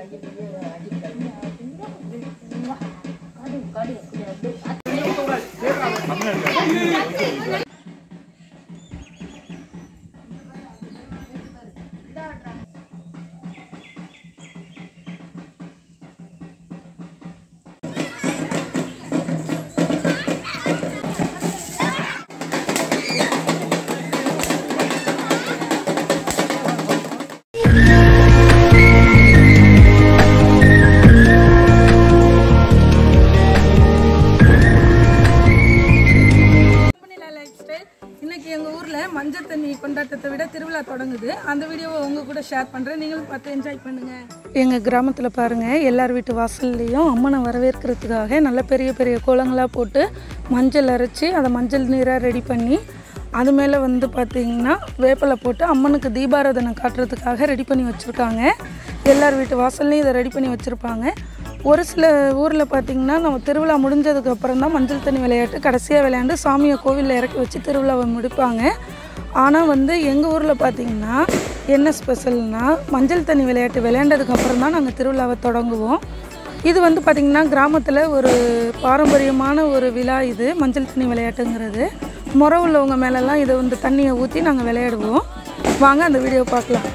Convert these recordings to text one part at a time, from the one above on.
கம்பெனில life style இன்னைக்கு எங்கள் ஊரில் மஞ்சள் தண்ணி கொண்டாட்டத்தை விட திருவிழா தொடங்குது அந்த வீடியோவை உங்க கூட ஷேர் பண்ணுறேன் நீங்களும் பார்த்து என்ஜாய் பண்ணுங்க எங்கள் கிராமத்தில் பாருங்கள் எல்லார் வீட்டு வாசல்லையும் அம்மனை வரவேற்கிறதுக்காக நல்ல பெரிய பெரிய கோலங்களாக போட்டு மஞ்சள் அரைச்சி அதை மஞ்சள் நீராக ரெடி பண்ணி அது மேலே வந்து பார்த்தீங்கன்னா வேப்பிலை போட்டு அம்மனுக்கு தீபாராதனை காட்டுறதுக்காக ரெடி பண்ணி வச்சுருக்காங்க எல்லார் வீட்டு வாசல்லையும் இதை ரெடி பண்ணி வச்சுருப்பாங்க ஒரு சில ஊரில் பார்த்தீங்கன்னா நம்ம திருவிழா முடிஞ்சதுக்கு அப்புறம் தான் மஞ்சள் தண்ணி விளையாட்டு கடைசியாக விளையாண்டு சாமியை கோவிலில் இறக்கி வச்சு திருவிழாவை முடிப்பாங்க ஆனால் வந்து எங்கள் ஊரில் பார்த்தீங்கன்னா என்ன ஸ்பெஷல்னா மஞ்சள் தண்ணி விளையாட்டு விளையாண்டதுக்கு அப்புறம் தான் நாங்கள் திருவிழாவை தொடங்குவோம் இது வந்து பார்த்திங்கன்னா கிராமத்தில் ஒரு பாரம்பரியமான ஒரு விழா இது மஞ்சள் தண்ணி விளையாட்டுங்கிறது முறை உள்ளவங்க மேலெல்லாம் இதை வந்து தண்ணியை ஊற்றி நாங்கள் விளையாடுவோம் வாங்க அந்த வீடியோ பார்க்கலாம்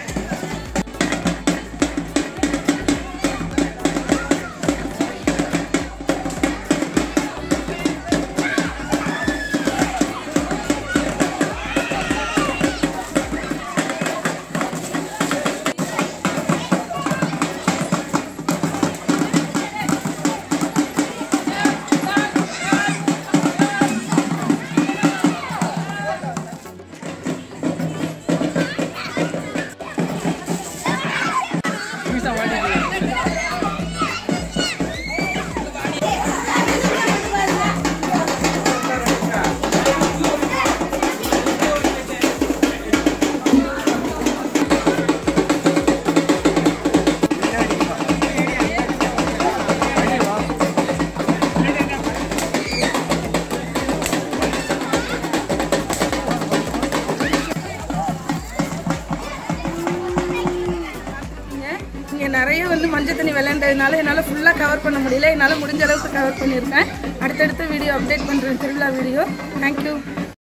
இங்கே நிறைய வந்து மஞ்சள் தண்ணி விளையாண்டதுனால என்னால் ஃபுல்லாக கவர் பண்ண முடியல என்னால் முடிஞ்ச அளவுக்கு கவர் பண்ணியிருக்கேன் அடுத்தடுத்த வீடியோ அப்டேட் பண்ணுறேன் திருவிழா வீடியோ தேங்க்யூ